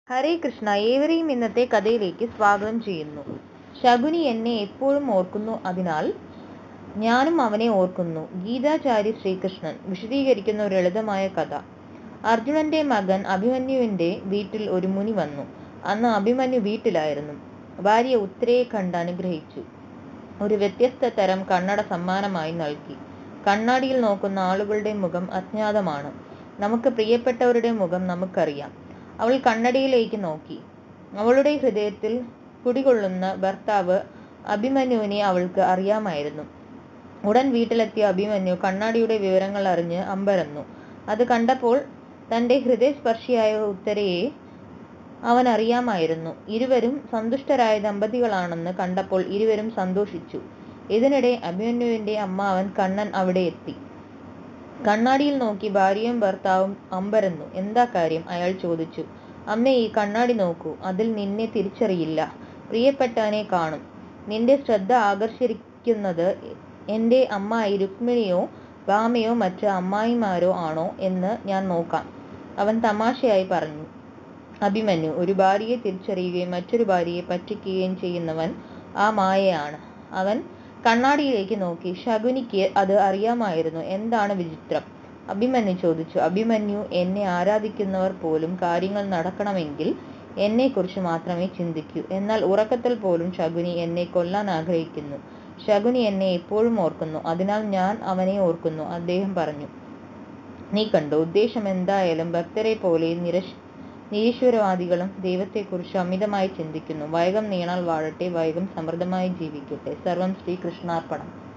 ഹരേ കൃഷ്ണ ഏവരെയും ഇന്നത്തെ കഥയിലേക്ക് സ്വാഗതം ചെയ്യുന്നു ശകുനി എന്നെ എപ്പോഴും ഓർക്കുന്നു അതിനാൽ ഞാനും അവനെ ഓർക്കുന്നു ഗീതാചാര്യ ശ്രീകൃഷ്ണൻ വിശദീകരിക്കുന്ന ഒരു ലളിതമായ കഥ അർജുനന്റെ മകൻ അഭിമന്യുവിന്റെ വീട്ടിൽ ഒരു മുനി വന്നു അന്ന് അഭിമന്യു വീട്ടിലായിരുന്നു ഭാര്യ ഉത്തരയെ കണ്ട് അനുഗ്രഹിച്ചു ഒരു വ്യത്യസ്ത തരം കണ്ണട സമ്മാനമായി നൽകി കണ്ണാടിയിൽ നോക്കുന്ന ആളുകളുടെ മുഖം അജ്ഞാതമാണ് നമുക്ക് പ്രിയപ്പെട്ടവരുടെ മുഖം നമുക്കറിയാം അവൾ കണ്ണടയിലേക്ക് നോക്കി അവളുടെ ഹൃദയത്തിൽ കുടികൊള്ളുന്ന ഭർത്താവ് അഭിമന്യുവിനെ അവൾക്ക് അറിയാമായിരുന്നു ഉടൻ വീട്ടിലെത്തിയ അഭിമന്യു കണ്ണാടിയുടെ വിവരങ്ങൾ അറിഞ്ഞ് അമ്പരന്നു അത് കണ്ടപ്പോൾ തന്റെ ഹൃദയസ്പർശിയായ ഉത്തരയെ അവൻ അറിയാമായിരുന്നു ഇരുവരും സന്തുഷ്ടരായ ദമ്പതികളാണെന്ന് കണ്ടപ്പോൾ ഇരുവരും സന്തോഷിച്ചു ഇതിനിടെ അഭിമന്യുവിന്റെ അമ്മാവൻ കണ്ണൻ അവിടെ എത്തി കണ്ണാടിയിൽ നോക്കി ഭാര്യയും ഭർത്താവും അമ്പരന്നു എന്താ കാര്യം അയാൾ ചോദിച്ചു അമ്മേ ഈ കണ്ണാടി നോക്കൂ അതിൽ നിന്നെ തിരിച്ചറിയില്ല പ്രിയപ്പെട്ടവനെ കാണും നിന്റെ ശ്രദ്ധ ആകർഷിക്കുന്നത് എന്റെ അമ്മായി രുക്മിണിയോ ഭാമയോ മറ്റ് അമ്മായിമാരോ ആണോ എന്ന് ഞാൻ നോക്കാം അവൻ തമാശയായി പറഞ്ഞു അഭിമന്യു ഒരു ഭാര്യയെ തിരിച്ചറിയുകയും മറ്റൊരു ഭാര്യയെ പറ്റിക്കുകയും ചെയ്യുന്നവൻ ആ മായയാണ് അവൻ കണ്ണാടിയിലേക്ക് നോക്കി ശകുനിക്ക് അത് അറിയാമായിരുന്നു എന്താണ് വിചിത്രം അഭിമന്യു ചോദിച്ചു അഭിമന്യു എന്നെ ആരാധിക്കുന്നവർ പോലും കാര്യങ്ങൾ നടക്കണമെങ്കിൽ എന്നെക്കുറിച്ച് മാത്രമേ ചിന്തിക്കൂ എന്നാൽ ഉറക്കത്തിൽ പോലും ശകുനി എന്നെ കൊല്ലാൻ ആഗ്രഹിക്കുന്നു ശകുനി എന്നെ എപ്പോഴും ഓർക്കുന്നു അതിനാൽ ഞാൻ അവനെ ഓർക്കുന്നു അദ്ദേഹം പറഞ്ഞു നീ കണ്ടോ ഉദ്ദേശം എന്തായാലും ഭക്തരെ പോലെ നിരശ് നിരീശ്വരവാദികളും ദൈവത്തെക്കുറിച്ച് അമിതമായി ചിന്തിക്കുന്നു വൈകം നീണാൽ വാഴട്ടെ വൈകം സമൃദ്ധമായി ജീവിക്കട്ടെ സർവം ശ്രീകൃഷ്ണാർപ്പണം